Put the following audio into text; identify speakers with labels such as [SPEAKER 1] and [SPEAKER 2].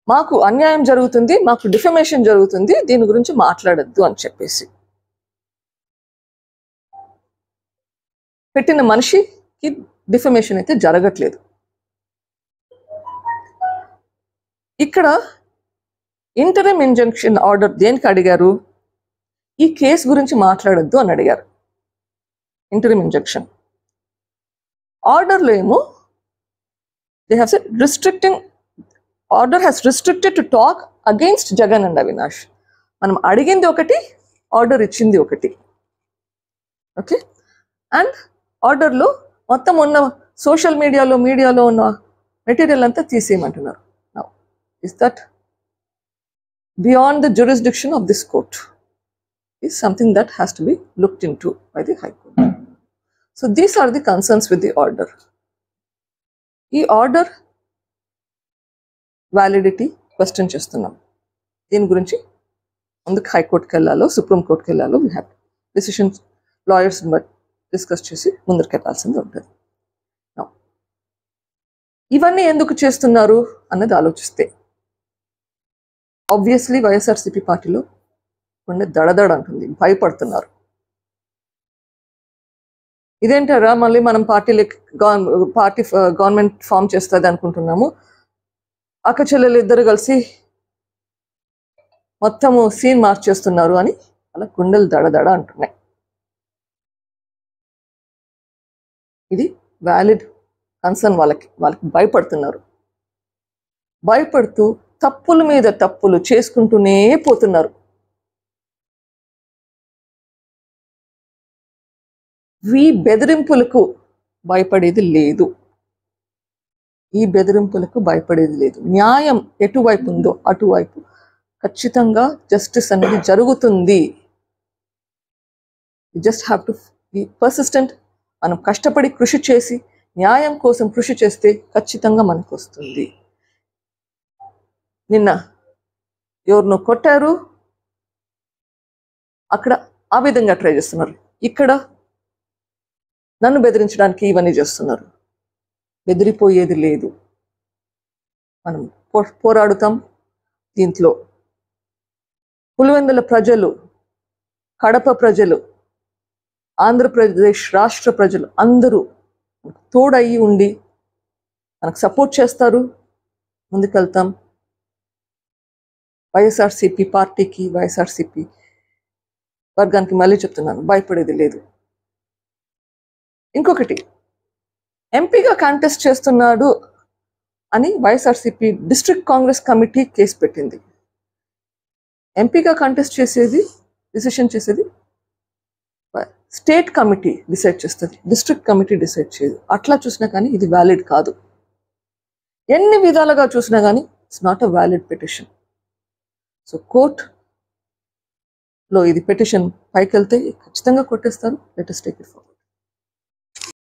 [SPEAKER 1] మాకు అన్యాయం జరుగుతుంది మాకు డిఫమేషన్ జరుగుతుంది దీని గురించి మాట్లాడద్దు అని చెప్పేసి పెట్టిన మనిషికి డిఫమేషన్ అయితే జరగట్లేదు ఇక్కడ ఇంటరం ఇంజంక్షన్ ఆర్డర్ దేనికి అడిగారు ఈ కేసు గురించి మాట్లాడొద్దు అని అడిగారు ఇంటరం ఇంజంక్షన్ ఆర్డర్లో ఏమో they have set restricting order has restricted to talk against Jagan and Avinash మనం అడిగింది ఒకటి ఆర్డర్ ఇచ్చింది ఒకటి ఓకే అండ్ ఆర్డర్లో మొత్తం ఉన్న సోషల్ మీడియాలో మీడియాలో ఉన్న మెటీరియల్ అంతా తీసేయమంటున్నారు is that beyond the jurisdiction of this court is something that has to be looked into by the High Court. So these are the concerns with the order. ఈ order validity question చేస్తున్నాం దీని గురించి ముందుకు హైకోర్టుకి వెళ్ళాలో సుప్రీంకోర్టుకి వెళ్ళాలో we have decisions lawyers discuss చేసి ముందరికి వెళ్ళాల్సింది ఉంటుంది Now, ఇవన్నీ ఎందుకు చేస్తున్నారు అన్నది ఆలోచిస్తే ఆబ్వియస్లీ వైఎస్ఆర్సీపీ పార్టీలో గుండె దడదడ అంటుంది భయపడుతున్నారు ఇదేంటారా మళ్ళీ మనం పార్టీ పార్టీ గవర్నమెంట్ ఫామ్ చేస్తుంది అనుకుంటున్నాము అక్క చెల్లెలు ఇద్దరు కలిసి మొత్తము సీన్ మార్చేస్తున్నారు అని అలా గుండెలు దడదడ అంటున్నాయి ఇది వ్యాలిడ్ కన్సర్న్ వాళ్ళకి వాళ్ళకి భయపడుతున్నారు భయపడుతూ తప్పుల మీద తప్పులు చేసుకుంటూనే పోతున్నారు ఈ బెదిరింపులకు భయపడేది లేదు ఈ బెదిరింపులకు భయపడేది లేదు న్యాయం ఎటువైపు ఉందో అటువైపు ఖచ్చితంగా జస్టిస్ అనేది జరుగుతుంది just have to be persistent మనం కష్టపడి కృషి చేసి న్యాయం కోసం కృషి చేస్తే ఖచ్చితంగా మనకు వస్తుంది నిన్న ఎవరినో కొట్టారు అక్కడ ఆ విధంగా ట్రై చేస్తున్నారు ఇక్కడ నన్ను బెదిరించడానికి ఇవన్నీ చేస్తున్నారు బెదిరిపోయేది లేదు మనం పో- పోరాడుతాం దీంట్లో పులివెందుల ప్రజలు కడప ప్రజలు ఆంధ్రప్రదేశ్ రాష్ట్ర ప్రజలు అందరూ మనకు తోడయి ఉండి మనకు సపోర్ట్ చేస్తారు ముందుకెళ్తాం వైఎస్ఆర్సిపి పార్టీకి వైఎస్ఆర్సిపి వర్గానికి మళ్ళీ చెప్తున్నాను భయపడేది లేదు ఇంకొకటి ఎంపీగా కాంటెస్ట్ చేస్తున్నాడు అని YSRCP district Congress committee case పెట్టింది ఎంపీగా కాంటెస్ట్ చేసేది డిసిషన్ చేసేది స్టేట్ కమిటీ డిసైడ్ చేస్తుంది డిస్ట్రిక్ట్ కమిటీ డిసైడ్ చేయదు అట్లా చూసినా కానీ ఇది వ్యాలిడ్ కాదు ఎన్ని విధాలుగా చూసినా కానీ it's not a valid petition so court లో ఇది పిటిషన్ పైకి వెళ్తే ఖచ్చితంగా కొట్టేస్తారు లెటెస్ట్ టేక్ ఇట్ ఫార్వర్డ్